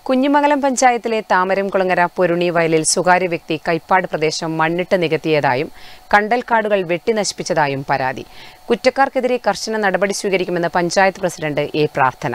കുഞ്ഞിമംഗലം പഞ്ചായത്തിലെ താമരംകുളങ്ങര പൊരുണി വയലിൽ സ്വകാര്യ വ്യക്തി കൈപ്പാട് പ്രദേശം മണ്ണിട്ട് നികത്തിയതായും കണ്ടൽക്കാടുകൾ വെട്ടിനശിപ്പിച്ചതായും പരാതി കുറ്റക്കാർക്കെതിരെ കർശന നടപടി സ്വീകരിക്കുമെന്ന് പഞ്ചായത്ത് പ്രസിഡന്റ് എ പ്രാർത്ഥന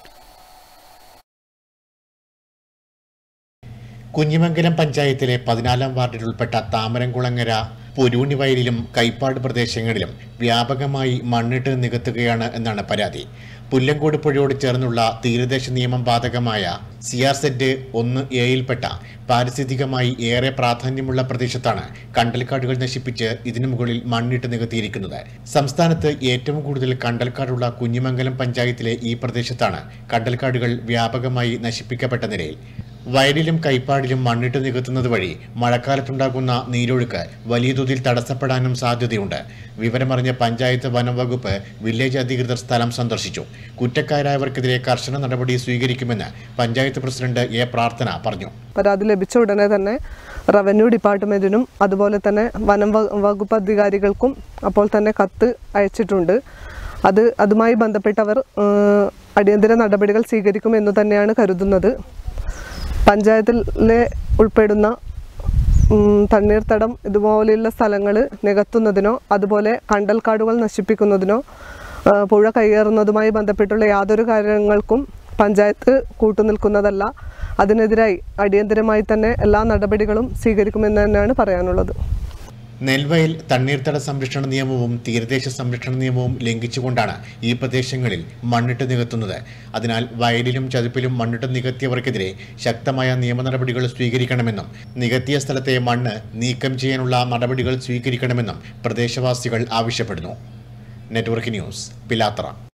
കുഞ്ഞിമംഗലം പഞ്ചായത്തിലെ പതിനാലാം വാർഡിൽ ഉൾപ്പെട്ട താമരംകുളങ്ങര പൊരൂണി വയലിലും കൈപ്പാട് പ്രദേശങ്ങളിലും വ്യാപകമായി മണ്ണിട്ട് നികത്തുകയാണ് എന്നാണ് പരാതി പുല്ലങ്കോട് പുഴയോട് ചേർന്നുള്ള തീരദേശ നിയമം ബാധകമായ സി ആർ സെറ്റ് ഒന്ന് എയിൽപ്പെട്ട പാരിസ്ഥിതികമായി ഏറെ പ്രാധാന്യമുള്ള പ്രദേശത്താണ് കണ്ടൽക്കാടുകൾ നശിപ്പിച്ച് ഇതിനു മുകളിൽ മണ്ണിട്ട് നികത്തിയിരിക്കുന്നത് സംസ്ഥാനത്ത് ഏറ്റവും കൂടുതൽ കണ്ടൽക്കാടുള്ള കുഞ്ഞിമംഗലം പഞ്ചായത്തിലെ ഈ പ്രദേശത്താണ് കണ്ടൽക്കാടുകൾ വ്യാപകമായി നശിപ്പിക്കപ്പെട്ട നിലയിൽ വയലിലും കൈപ്പാടിലും മണ്ണിട്ട് നികത്തുന്നത് വഴി മഴക്കാലത്തുണ്ടാകുന്ന നീരൊഴുക്ക് വലിയ തോതിൽ തടസ്സപ്പെടാനും സാധ്യതയുണ്ട് വിവരമറിഞ്ഞ പഞ്ചായത്ത് വനം വകുപ്പ് വില്ലേജ് അധികൃതർ സ്ഥലം സന്ദർശിച്ചു കുറ്റക്കാരായവർക്കെതിരെ കർശന നടപടി സ്വീകരിക്കുമെന്ന് പഞ്ചായത്ത് പ്രസിഡന്റ് എ പ്രാർത്ഥന പറഞ്ഞു പരാതി ലഭിച്ച ഉടനെ തന്നെ റവന്യൂ ഡിപ്പാർട്ട്മെൻറ്റിനും അതുപോലെ തന്നെ വനം വ- വകുപ്പ് അധികാരികൾക്കും അപ്പോൾ തന്നെ കത്ത് അയച്ചിട്ടുണ്ട് അത് അതുമായി ബന്ധപ്പെട്ടവർ ഏഹ്, അടിയന്തര നടപടികൾ സ്വീകരിക്കുമെന്ന് തന്നെയാണ് കരുതുന്നത് പഞ്ചായത്തിലെ ഉൾപ്പെടുന്ന ഉം, തണ്ണീർത്തടം ഇതുപോലെയുള്ള സ്ഥലങ്ങൾ നികത്തുന്നതിനോ അതുപോലെ കണ്ടൽക്കാടുകൾ നശിപ്പിക്കുന്നതിനോ ആ, പുഴ കയ്യേറുന്നതുമായി ബന്ധപ്പെട്ടുള്ള യാതൊരു കാര്യങ്ങൾക്കും പഞ്ചായത്ത് കൂട്ടുനിൽക്കുന്നതല്ല അതിനെതിരായി അടിയന്തരമായി തന്നെ എല്ലാ നടപടികളും സ്വീകരിക്കുമെന്ന് തന്നെയാണ് പറയാനുള്ളത് നെൽവയൽ തണ്ണീർത്തട സംരക്ഷണ നിയമവും തീരദേശ സംരക്ഷണ നിയമവും ലംഘിച്ചുകൊണ്ടാണ് ഈ പ്രദേശങ്ങളിൽ മണ്ണിട്ട് നികത്തുന്നത് അതിനാൽ വയലിലും ചതുപ്പിലും മണ്ണിട്ട് നികത്തിയവർക്കെതിരെ ശക്തമായ നിയമ നടപടികൾ സ്വീകരിക്കണമെന്നും നികത്തിയ സ്ഥലത്തെ മണ്ണ് നീക്കം ചെയ്യാനുള്ള നടപടികൾ സ്വീകരിക്കണമെന്നും പ്രദേശവാസികൾ ആവശ്യപ്പെടുന്നു നെറ്റ്വർക്ക് ന്യൂസ് പിലാത്ര